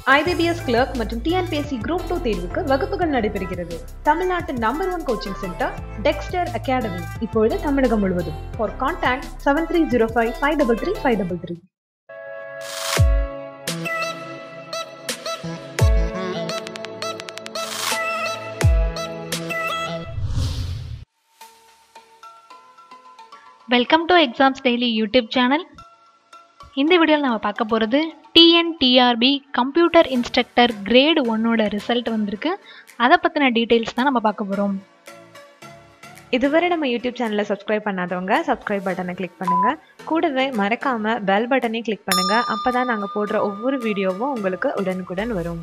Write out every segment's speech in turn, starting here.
IBPS clerk மற்றும் TNPSC group two தேர்வுக்கு வகுப்புகள் நடைபெறுகிறது தமிழ்நாட்டின் number one coaching centre Dexter academy இப்பொழுது தமிழகம் முழுவதும் for contact seven three zero five five double three five double three welcome to exams daily YouTube channel இந்த வீடியோவில் நம்ம பார்க்க போகிறது டிஎன்டிஆர்பி கம்ப்யூட்டர் இன்ஸ்ட்ரக்டர் கிரேட் ஒன்னோட ரிசல்ட் வந்திருக்கு அதை பற்றின டீட்டெயில்ஸ் தான் நம்ம பார்க்க போகிறோம் இதுவரை நம்ம யூடியூப் சேனலை சப்ஸ்கிரைப் பண்ணாதவங்க சப்ஸ்கிரைப் பட்டனை கிளிக் பண்ணுங்க கூடவே மறக்காம பெல் பட்டனையும் கிளிக் பண்ணுங்க அப்பதான் நாங்க போடுற ஒவ்வொரு வீடியோவும் உங்களுக்கு உடனுக்குடன் வரும்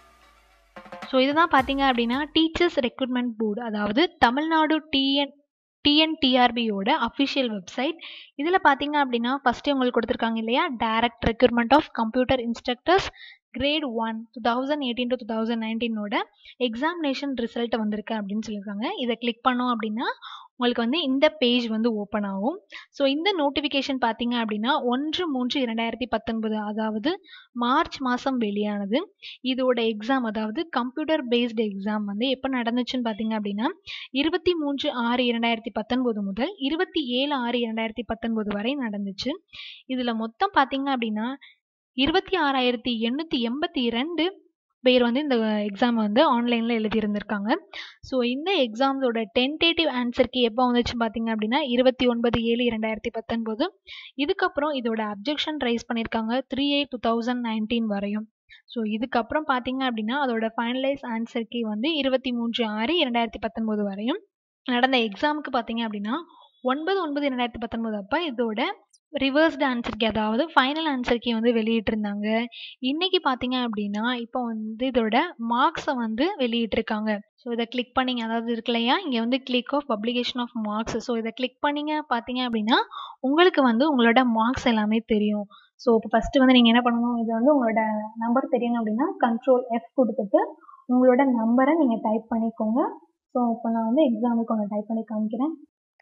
ஸோ இதுதான் பார்த்தீங்க அப்படின்னா டீச்சர்ஸ் ரெக்ரூட்மெண்ட் போர்டு அதாவது தமிழ்நாடு டிஎன் டிஎன்டிஆர்பியோட அஃபிஷியல் வெப்சைட் இதில் பார்த்தீங்க அப்படின்னா ஃபஸ்ட்டு உங்களுக்கு கொடுத்துருக்காங்க இல்லையா direct recruitment of computer instructors grade one two thousand eighteen to two thousand நைன்டீனோட எக்ஸாமினேஷன் ரிசல்ட் வந்திருக்கு அப்படின்னு சொல்லியிருக்காங்க இதை கிளிக் பண்ணோம் அப்படின்னா உங்களுக்கு வந்து இந்த பேஜ் வந்து ஓப்பன் ஆகும் ஸோ இந்த நோட்டிஃபிகேஷன் பார்த்தீங்க அப்படின்னா ஒன்று மூன்று இரண்டாயிரத்தி பத்தொன்பது அதாவது மார்ச் மாதம் வெளியானது இதோட எக்ஸாம் அதாவது கம்ப்யூட்டர் பேஸ்டு எக்ஸாம் வந்து எப்போ நடந்துச்சுன்னு பார்த்தீங்க அப்படின்னா இருபத்தி மூன்று ஆறு இரண்டாயிரத்தி பத்தொன்பது முதல் இருபத்தி ஏழு ஆறு இரண்டாயிரத்தி பத்தொன்பது வரை நடந்துச்சு இதில் மொத்தம் பார்த்தீங்க அப்படின்னா இருபத்தி ஆறாயிரத்தி எண்ணூற்றி எண்பத்தி ரெண்டு பேர் வந்து இந்த எக்ஸாம் வந்து ஆன்லைனில் எழுதியிருந்திருக்காங்க ஸோ இந்த எக்ஸாம்ஸோட டென்டேட்டிவ் ஆன்சருக்கு எப்போ வந்துச்சு பார்த்தீங்க அப்படின்னா இருபத்தி ஒன்பது ஏழு இரண்டாயிரத்தி பத்தொன்பது இதுக்கப்புறம் இதோட அப்ஜெக்ஷன் ரைஸ் பண்ணியிருக்காங்க three eight two thousand nineteen வரையும் ஸோ இதுக்கப்புறம் பார்த்தீங்க அப்படின்னா அதோட ஃபைனலைஸ் ஆன்சருக்கு வந்து இருபத்தி மூன்று ஆறு இரண்டாயிரத்தி பத்தொன்பது வரையும் நடந்த எக்ஸாமுக்கு பார்த்தீங்க அப்படின்னா ஒன்பது ஒன்பது இரண்டாயிரத்தி பத்தொன்பது அப்போ இதோட ரிவர்ஸ்டு ஆன்சருக்கு அதாவது ஃபைனல் ஆன்சருக்கு வந்து வெளியிட்டிருந்தாங்க இன்னைக்கு பார்த்தீங்க அப்படின்னா இப்போ வந்து இதோட மார்க்ஸை வந்து வெளியிட்டிருக்காங்க ஸோ இதை கிளிக் பண்ணிங்க அதாவது இருக்கு இல்லையா இங்கே வந்து click of publication of marks so இதை கிளிக் பண்ணிங்க பார்த்தீங்க அப்படின்னா உங்களுக்கு வந்து உங்களோட மார்க்ஸ் எல்லாமே தெரியும் ஸோ இப்போ ஃபஸ்ட்டு வந்து நீங்கள் என்ன பண்ணணும் இது வந்து உங்களோட நம்பர் தெரியணும் அப்படின்னா கண்ட்ரோல் எஃப் கொடுத்துட்டு உங்களோட நம்பரை நீங்கள் டைப் பண்ணிக்கோங்க ஸோ இப்போ நான் வந்து எக்ஸாமுக்கு ஒன்று டைப் பண்ணி காமிக்கிறேன்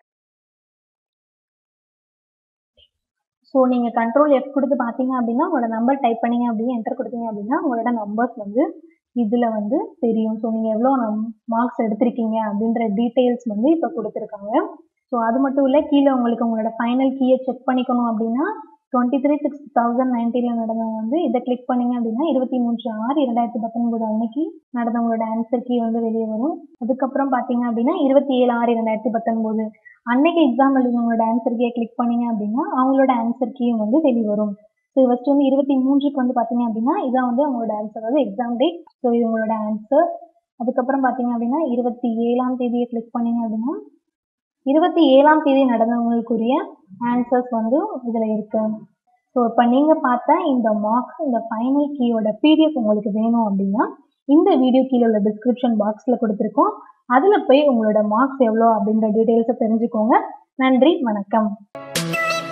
ஸோ நீங்கள் கண்ட்ரோல் எஃப் கொடுத்து பார்த்தீங்க அப்படின்னா உங்களோட நம்பர் டைப் பண்ணீங்க அப்படின்னு என்டர் கொடுத்தீங்க அப்படின்னா உங்களோட நம்பர்ஸ் வந்து இதில் வந்து தெரியும் ஸோ நீங்கள் எவ்வளோ நம் மார்க்ஸ் எடுத்திருக்கீங்க அப்படின்ற டீட்டெயில்ஸ் வந்து இப்போ கொடுத்துருக்காங்க ஸோ அது மட்டும் இல்லை கீழே உங்களுக்கு உங்களோட ஃபைனல் கீயை செக் பண்ணிக்கணும் அப்படின்னா டுவெண்ட்டி த்ரீ சிக்ஸ் தௌசண்ட் நைன்டீனில் நடந்தவங்க வந்து இதை கிளிக் பண்ணிங்க அப்படின்னா இருபத்தி மூன்று ஆறு இரண்டாயிரத்தி பத்தொன்பது அன்னைக்கு நடந்தவங்களோட ஆன்சர் கீ வந்து வெளியே வரும் அதுக்கப்புறம் பார்த்தீங்க அப்படின்னா இருபத்தி ஏழு ஆறு இரண்டாயிரத்தி பத்தொன்பது அன்னைக்கு எக்ஸாம் எழுதினவங்களோட ஆன்சர் கீயை கிளிக் பண்ணிங்க அப்படின்னா அவங்களோட ஆன்சர் கீயும் வந்து வெளியே வரும் ஸோ ஃபஸ்ட்டு வந்து இருபத்தி மூன்றுக்கு வந்து பார்த்தீங்க அப்படின்னா இதான் வந்து அவங்களோட ஆன்சர் அதாவது எக்ஸாம் டேட் ஸோ இது உங்களோட ஆன்சர் அதுக்கப்புறம் பார்த்தீங்க அப்படின்னா இருபத்தி ஏழாம் தேதியை கிளிக் பண்ணிங்க அப்படின்னா இருபத்தி ஏழாம் தேதி நடந்தவங்களுக்குரிய ஆன்சர்ஸ் வந்து இதில் இருக்கு ஸோ இப்போ நீங்கள் பார்த்த இந்த மார்க்ஸ் இந்த ஃபைனல் கீயோட பிடிஎஃப் உங்களுக்கு வேணும் அப்படின்னா இந்த வீடியோ கீழே உள்ள டிஸ்கிரிப்ஷன் பாக்ஸில் கொடுத்துருக்கோம் அதில் போய் உங்களோட மார்க்ஸ் எவ்வளோ அப்படின்ற டீட்டெயில்ஸை தெரிஞ்சுக்கோங்க நன்றி வணக்கம்